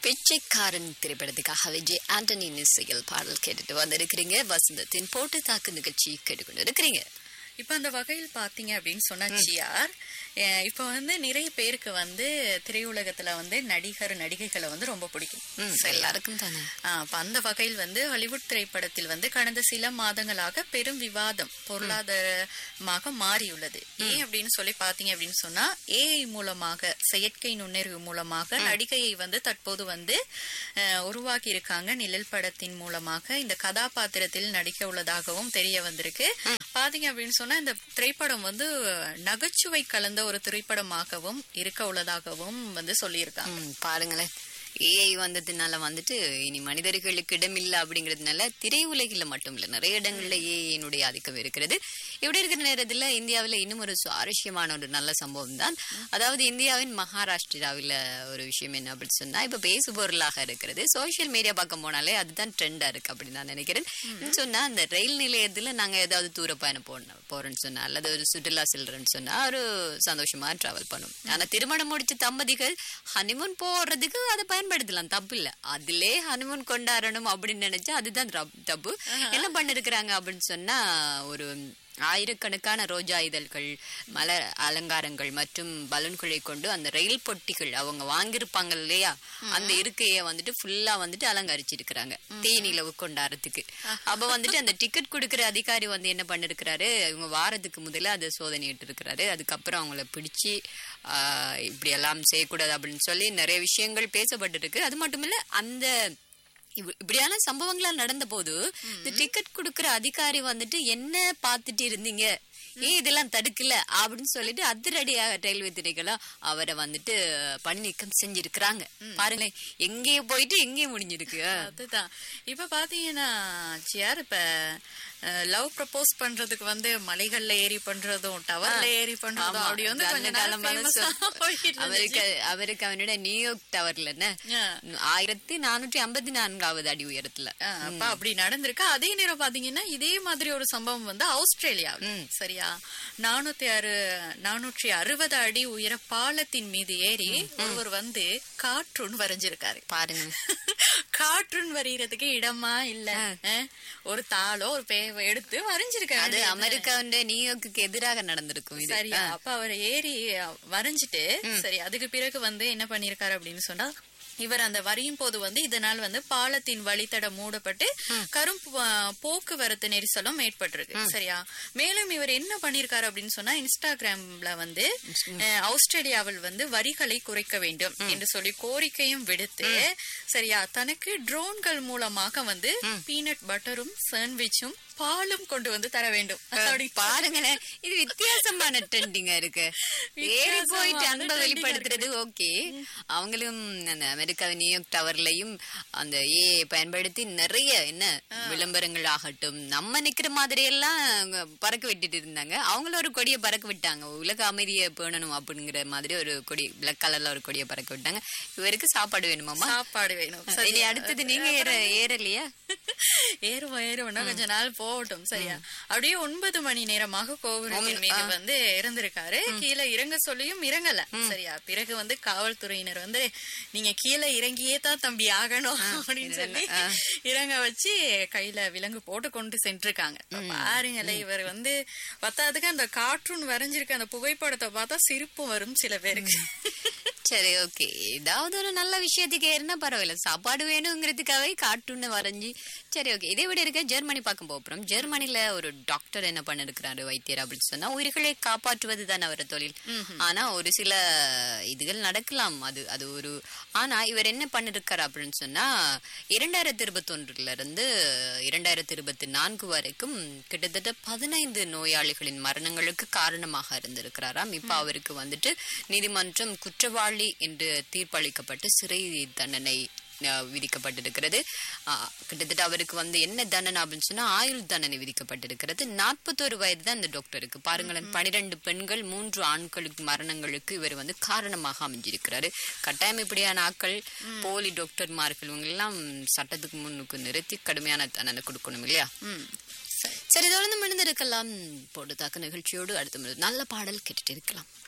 பிச்சைக்காரன் திரைப்படத்துக்காக விஜய் ஆண்டனி இசையில் பாடல் கேட்டுட்டு வந்திருக்கிறீங்க வசந்தத்தின் போட்டு தாக்கு நிகழ்ச்சி கேட்டுக்கொண்டு இருக்கிறீங்க இப்ப அந்த வகையில் பாத்தீங்க அப்படின்னு சொன்னா ஜிஆர் அஹ் இப்ப வந்து நிறைய பேருக்கு வந்து திரையுலகத்துல வந்து நடிகர் நடிகைகளை வந்து ரொம்ப பிடிக்கும் ம், சரியா? எல்லாருக்கும் தானே ஆஹ் அப்ப அந்த வகையில் வந்து ஹாலிவுட் திரைப்படத்தில் வந்து கடந்த சில மாதங்களாக பெரும் விவாதம் பொருளாதாரமாக மாறியுள்ளது ஏன் அப்படின்னு சொல்லி பாத்தீங்க அப்படின்னு சொன்னா ஏஐ மூலமாக செயற்கை நுண்ணறிவு மூலமாக நடிகையை வந்து தற்போது வந்து அஹ், உருவாக்கி இருக்காங்க நிழல் படத்தின் மூலமாக இந்த கதாபாத்திரத்தில் நடிக்க உள்ளதாகவும் தெரிய வந்திருக்கு பாத்தீங்க அப்படின்னு சொன்னா இந்த திரைப்படம் வந்து நகைச்சுவை கலந்த ஒரு திரைப்படமாகவும் இருக்க உள்ளதாகவும் வந்து சொல்லியிருக்காங்க ம், பாருங்களேன் ஏஐ வந்ததுனால வந்துட்டு இனி மனிதர்களுக்கு இடமில்லை அப்படிங்கிறதுனால திரையுலகில மட்டும் இல்ல நிறைய இடங்கள்ல ஏஐனுடைய ஆதிக்கம் இருக்கிறது இப்படி இருக்கிற நேரத்துல இந்தியாவுல இன்னும் ஒரு சுவாரஸ்யமான ஒரு நல்ல சம்பவம் தான் அதாவது இந்தியாவின் மகாராஷ்டிராவில ஒரு விஷயம் என்ன அப்படின்னு சொன்னா இப்ப பேசு பொருளாக இருக்கிறது சோசியல் மீடியா பக்கம் போனாலே அதுதான் ட்ரெண்டா இருக்கு அப்படின்னு நான் நினைக்கிறேன் இன்னும் சொன்னா அந்த ரயில் நிலையத்துல நாங்க ஏதாவது தூர பயணம் போன போறோம்னு சொன்னா அல்லது ஒரு சுற்றுலா செல்றோம்னு சொன்னா ஒரு சந்தோஷமா டிராவல் பண்ணும் ஆனா திருமணம் முடிச்ச தம்பதிகள் ஹனிமூன் போறதுக்கு அதை பயன்படுத்தலாம் தப்பு இல்ல அதிலே ஹனிமூன் கொண்டாடணும் அப்படின்னு நினைச்சா அதுதான் ரப்- தப்பு என்ன பண்ணிருக்கிறாங்க அப்படின்னு சொன்னா ஒரு ஆயிரக்கணக்கான ரோஜா இதழ்கள் மலர் அலங்காரங்கள் மற்றும் பலூன்களை கொண்டு அந்த ரயில் பொட்டிகள் அவங்க வாங்கியிருப்பாங்க இல்லையா அந்த இருக்கைய வந்துட்டு ஃபுல்லா வந்துட்டு அலங்கரிச்சிருக்கிறாங்க தேனிலவு கொண்டாடுறதுக்கு அப்ப வந்துட்டு அந்த டிக்கெட் கொடுக்கிற அதிகாரி வந்து என்ன பண்ணிருக்கிறாரு இவங்க வாரத்துக்கு முதல்ல அதை சோதனையிட்டு இருக்கிறாரு அதுக்கப்புறம் அவங்கள பிடிச்சி ஆஹ், இப்படி எல்லாம் செய்யக்கூடாது அப்படின்னு சொல்லி நிறைய விஷயங்கள் பேசப்பட்டிருக்கு அது மட்டும் இல்ல அந்த இவ்- இப்படியான சம்பவங்களா நடந்த போது இந்த டிக்கெட் கொடுக்கிற அதிகாரி வந்துட்டு என்ன பார்த்துட்டு இருந்தீங்க ஏன் இதெல்லாம் தடுக்கல அப்படின்னு சொல்லிட்டு அதிரடியாக ரயில்வே திணைகளும் அவரை வந்துட்டு பணி நீக்கம் செஞ்சிருக்கிறாங்க பாருங்களேன் எங்கேயே போயிட்டு எங்கேயே முடிஞ்சிருக்கு அதுதான் இப்ப பாத்தீங்கன்னா சியார் இப்ப லவ் ப்ரப்போஸ் பண்றதுக்கு வந்து மலைகள்ல ஏறி பண்றதும் டவர்ல ஏறி பண்றதும் ஆமா, அப்படி வந்து நல்ல கொஞ்ச நாள் காலமான famous ஆ சொல். போயிட்டு இருந்துச்சு. அவருக்கு அவருக்கு அவனோட நியூயார்க் டவர்ல என்ன ஆ. ஆயிரத்தி நானூற்றி ஐம்பத்தி நான்காவது அடி உயரத்துல ஆ, அப்ப அப்படி நடந்திருக்கு அதே நேரம் பாத்தீங்கன்னா இதே மாதிரி ஒரு சம்பவம் வந்து ஆஸ்திரேலியாவில் சரியா நானூத்தி அறு நானூற்றி அறுபது அடி உயர பாலத்தின் மீது ஏறி ஒருவர் வந்து காற்றுன்னு வரைஞ்சிருக்காரு பாருங்க காற்றுன்னு வரைகிறதுக்கு இடமா இல்ல ஆ? ஒரு தாளோ ஒரு பேவை எடுத்து வரைஞ்சிருக்காரு அது அமெரிக்காவுடைய நியூயார்க்குக்கு எதிராக நடந்திருக்கும் இது சரியா அப்ப அவர் ஏறி வரைஞ்சிட்டு சரி அதுக்கு பிறகு வந்து என்ன பண்ணிருக்காரு அப்படின்னு சொன்னா இவர் அந்த வரையும் போது வந்து இதனால் வந்து பாலத்தின் வழித்தடம் மூடப்பட்டு கரும் ப- போக்குவரத்து நெரிசலும் ஏற்பட்டிருக்கு சரியா மேலும் இவர் என்ன பண்ணிருக்காரு அப்படின்னு சொன்னா இன்ஸ்டாகிராம்ல வந்து அஹ், ஆஸ்திரேலியாவில் வந்து வரிகளை குறைக்க வேண்டும் என்று சொல்லி கோரிக்கையும் விடுத்து சரியா தனக்கு ட்ரோன்கள் மூலமாக வந்து பீனட் பட்டரும் சாண்ட்விச்சும் பாலும் கொண்டு வந்து தர வேண்டும் அப்படி பாருங்களேன் இது வித்தியாசமான ட்ரெண்டிங்கா இருக்கு ஏறி போயிட்டு வித்தியாசமான அன்பை trending-ஆ வெளிப்படுத்துறது ஓகே அவங்களும் அந்த அமெரிக்கா நியூயார்க் டவர்லயும் அந்த ஏ பயன்படுத்தி நிறைய என்ன விளம்பரங்கள் ஆகட்டும் நம்ம நிக்கிற மாதிரி எல்லாம் அங்க பறக்க விட்டுட்டு இருந்தாங்க அவங்கள ஒரு கொடியை பறக்க விட்டாங்க உலக அமைதியை பேணணும் அப்படிங்கிற மாதிரி ஒரு கொடி பிளாக் கலர்ல ஒரு கொடியை பறக்க விட்டாங்க இவருக்கு சாப்பாடு வேணுமாமா சாப்பாடு வேணும் இனி சரியா? அடுத்தது நீங்க ஏற ஏறலையா ஏறுவோம் ஏறுவோம்னா கொஞ்ச நாள் போகட்டும் சரியா அப்படியே ஒன்பது மணி நேரமாக கோபுரத்தின் மீது வந்து இறந்திருக்காரு கீழே இறங்க சொல்லியும் இறங்கல சரியா பிறகு வந்து காவல்துறையினர் வந்து நீங்க கீழே இறங்கியே தான் தம்பி ஆகணும் அப்படின்னு சொல்லி இறங்க வச்சு கையில விலங்கு போட்டு கொண்டு சென்றிருக்காங்க இப்ப பாருங்களேன் இவர் வந்து பத்தாவதுக்கு அந்த கார்ட்டூன் வரைஞ்சிருக்க அந்த புகைப்படத்தை பார்த்தா சிரிப்பு வரும் சில பேருக்கு சரி ஓகே ஏதாவது ஒரு நல்ல விஷயத்துக்கு ஏறினா பரவாயில்ல சாப்பாடு வேணுங்கிறதுக்காகவே கார்ட்டூன் வரைஞ்சி சரி ஓகே இதை விட இருக்க ஜெர்மனி பார்க்க போறோம் ஜெர்மனில ஒரு டாக்டர் என்ன பண்ணிருக்கிறாரு வைத்தியர் அப்படின்னு சொன்னா உயிர்களை காப்பாற்றுவது தான் அவர் தொழில் ஆனா ஒரு சில இதுகள் நடக்கலாம் அது அது ஒரு ஆனா இவர் என்ன பண்ணிருக்காரு அப்படின்னு சொன்னா இரண்டாயிரத்தி இருபத்தி ஒன்றுல இருந்து இரண்டாயிரத்தி இருபத்தி நான்கு வரைக்கும் கிட்டத்தட்ட பதினைந்து நோயாளிகளின் மரணங்களுக்கு காரணமாக இருந்திருக்கிறாராம் இப்ப அவருக்கு வந்துட்டு நீதிமன்றம் குற்றவாளி என்று தீர்ப்பளிக்கப்பட்டு சிறை தண்டனை அஹ், விதிக்கப்பட்டிருக்கிறது அஹ், கிட்டத்தட்ட அவருக்கு வந்து என்ன தண்டனை அப்படின்னு சொன்னா ஆயுள் தண்டனை விதிக்கப்பட்டிருக்கிறது நாற்பத்தோரு வயது தான் இந்த டாக்டருக்கு பாருங்களேன் பனிரெண்டு பெண்கள் மூன்று ஆண்களுக்கு மரணங்களுக்கு இவர் வந்து காரணமாக அமைஞ்சிருக்கிறாரு கட்டாயம் இப்படியான ஆட்கள் போலி டாக்டர்மார்கள் இவங்க எல்லாம் சட்டத்துக்கு முன்னுக்கு நிறுத்தி கடுமையான தண்டனை கொடுக்கணும் இல்லையா ம். சரி தொடர்ந்து மிழ்ந்திருக்கலாம் போட்டு தாக்க நிகழ்ச்சியோடு அடுத்த முறை நல்ல பாடல் கேட்டுட்டு இருக்கலாம்